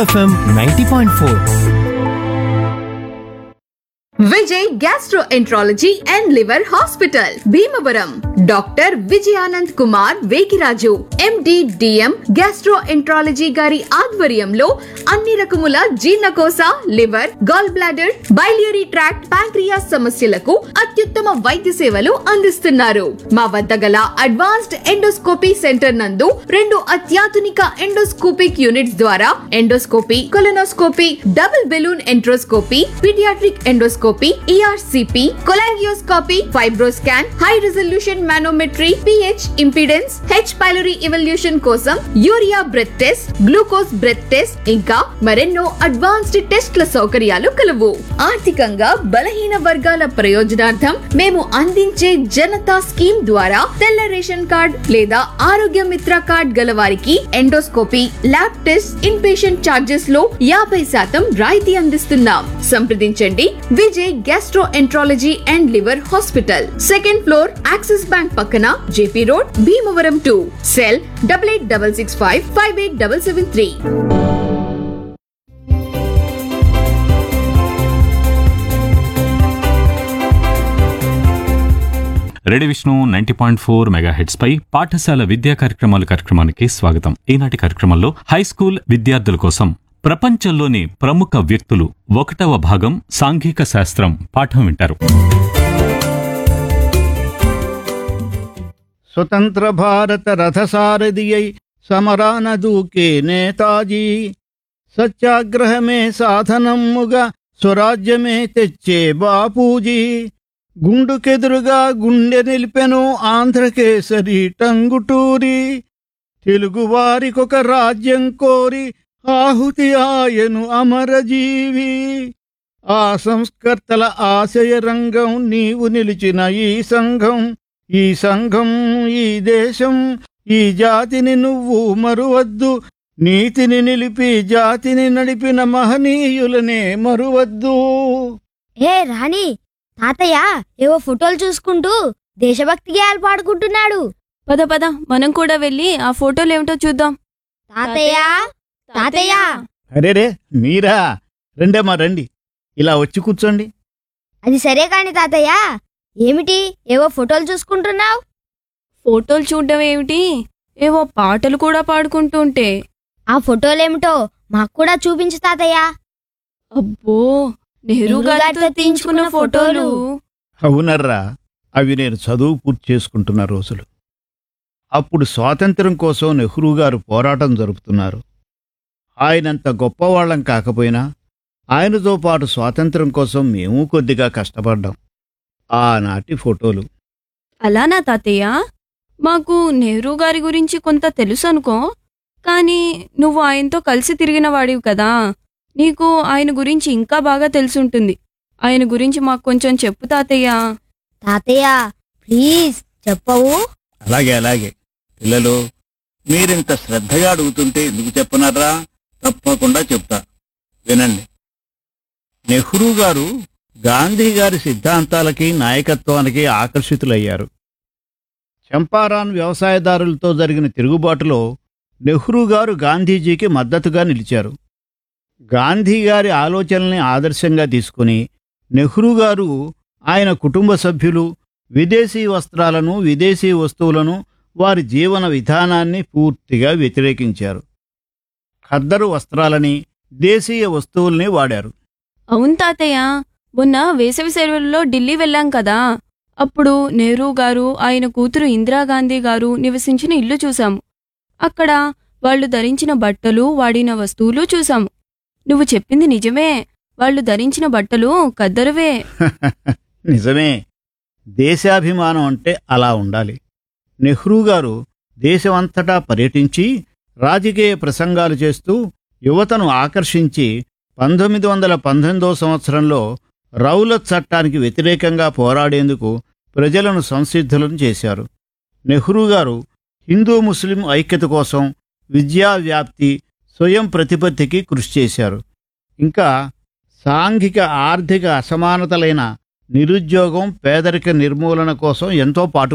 FM ninety point four Vijay gastroenterology and liver hospital Bhimavaram doctor Vijayanand Kumar Vekiraju MD DM gastroenterology గారి ఆధ్వర్యంలో అన్ని రకముల జీర్ణకోశ liver gall bladder biliary tract pancreas సమస్యలకు అత్యుత్తమ వైద్య సేవలు అందిస్తున్నారు మా వద్ద గల అడ్వాన్స్డ్ ఎండోస్కోపీ సెంటర్ నందు రెండు అత్యాధునిక ఎండోస్కోపిక్ యూనిట్స్ ద్వారా endoscopy colonoscopy double balloon enteroscopy paediatric endoscopy ERCP cholangioscopy FibroScan high resolution manometry pH impedance H pylori evaluation కోసం urea breath test glucose breath test ఇంకా మరెన్నో అడ్వాన్స్డ్ టెస్ట్ల సౌకర్యాలు కలవు ఆర్థికంగా బలహీన వర్గాల ప్రయోజనార్థం మేము అందించే జనతా స్కీమ్ ద్వారా తెల్ల రేషన్ కార్డ్ లేదా ఆరోగ్య మిత్ర కార్డ్ గల వారికి endoscopy lab test in patient charges లో యాభై శాతం రాయితీ అందిస్తున్నాం సంప్రదించండి Vijay gastroenterology and liver hospital second floor Axis bank పక్కన JP road Bhimavaram two cell double eight double six five five eight double seven three radio Vishnu ninety point four mega heads పై పాఠశాల విద్యా కార్యక్రమాల కార్యక్రమానికి స్వాగతం ఈనాటి కార్యక్రమంలో హై స్కూల్ విద్యార్థుల కోసం ప్రపంచంలోని ప్రముఖ వ్యక్తులు ఒకటవ భాగం సాంఘిక శాస్త్రం పాఠం వింటారు స్వతంత్ర భారత రథసారథియై సమరాన దూకే నేతాజీ సత్యాగ్రహమే సాధనమ్ముగా స్వరాజ్యమే తెచ్చే బాపూజీ గుండుకెదురుగా గుండె నిలిపెను ఆంధ్రకేసరి టంగుటూరి తెలుగువారికొక రాజ్యం కోరి ఆహుతి ఆయను అమరజీవి ఆ సంస్కర్తల ఆశయ రంగం నీవు నిలిచిన ఈ సంఘం ఈ సంఘం ఈ దేశం ఈ జాతిని నువ్వు మరువద్దు నీతిని నిలిపి జాతిని నడిపిన మహనీయులనే మరువద్దు ఏ రాణి తాతయ్య ఏవో ఫోటోలు చూసుకుంటూ దేశభక్తి గేయాలు పాడుకుంటున్నాడు పద పద మనం కూడా వెళ్ళి ఆ ఫోటోలు ఏమిటో చూద్దాం తాతయ్య తాతయ్య అరేరే మీరా రండమ్మా రండి ఇలా వచ్చి కూర్చోండి అది సరే కాని తాతయ్య ఏమిటి ఏవో ఫోటోలు చూసుకుంటున్నావు ఫోటోలు చూడడం ఏమిటి ఏవో పాటలు కూడా పాడుకుంటూ ఉంటే ఆ ఫోటోలేమిటో మాకు కూడా చూపించు తాతయ్య అబ్బో నెహ్రూ నెహ్రూ గారితో గారితో తీయించుకున్న తీయించుకున్న ఫోటోలు అవునర్రా అవి నేను చదువు పూర్తి చేసుకుంటున్న రోజులు అప్పుడు స్వాతంత్రం కోసం నెహ్రూ గారు పోరాటం జరుపుతున్నారు ఆయనంత గొప్పవాళ్ళం కాకపోయినా ఆయనతో పాటు స్వాతంత్రం కోసం మేము కొద్దిగా కష్టపడ్డాం ఆనాటి ఫోటోలు అలానా తాతయ్య మాకు నెహ్రూ గారి గురించి కొంత తెలుసు అనుకో కానీ నువ్వు ఆయనతో కలిసి తిరిగిన వాడివి కదా నీకు ఆయన గురించి ఇంకా బాగా తెలుసుంటుంది ఆయన గురించి మాకు కొంచెం చెప్పు తాతయ్య తాతయ్య ప్లీజ్ చెప్పవు అలాగే అలాగే పిల్లలు మీరింత శ్రద్ధగా అడుగుతుంటే ఎందుకు చెప్పనర్రా తప్పకుండా చెప్తా వినండి నెహ్రూ గారు గాంధీ గారి సిద్ధాంతాలకి నాయకత్వానికి ఆకర్షితులయ్యారు చంపారాన్ వ్యవసాయదారులతో జరిగిన తిరుగుబాటులో నెహ్రూ గారు గాంధీజీకి మద్దతుగా నిలిచారు గాంధీ గారి ఆలోచనల్ని ఆదర్శంగా తీసుకుని నెహ్రూ గారు ఆయన కుటుంబ సభ్యులు విదేశీ వస్త్రాలను విదేశీ వస్తువులను వారి జీవన విధానాన్ని పూర్తిగా వ్యతిరేకించారు ఖద్దరు వస్త్రాలని దేశీయ వస్తువుల్ని వాడారు అవును తాతయ్య మొన్న వేసవి సెలవుల్లో ఢిల్లీ వెళ్ళాం కదా అప్పుడు నెహ్రూ గారు ఆయన కూతురు ఇందిరాగాంధీ గారు నివసించిన ఇల్లు చూశాము అక్కడ వాళ్ళు ధరించిన బట్టలు వాడిన వస్తువులు చూశాము నువ్వు చెప్పింది నిజమే వాళ్ళు ధరించిన బట్టలు కద్దరువే నిజమే దేశాభిమానం అంటే అలా ఉండాలి నెహ్రూ గారు దేశమంతటా పర్యటించి రాజకీయ ప్రసంగాలు చేస్తూ యువతను ఆకర్షించి పంతొమ్మిది వందల పంతొమ్మిదో సంవత్సరంలో రౌలత్ చట్టానికి వ్యతిరేకంగా పోరాడేందుకు ప్రజలను సంసిద్ధులను చేశారు నెహ్రూ గారు హిందూ ముస్లిం ఐక్యత కోసం విద్యా వ్యాప్తి స్వయం ప్రతిపత్తికి కృషి చేశారు ఇంకా సాంఘిక ఆర్థిక అసమానతలైన నిరుద్యోగం పేదరిక నిర్మూలన కోసం ఎంతో పాటు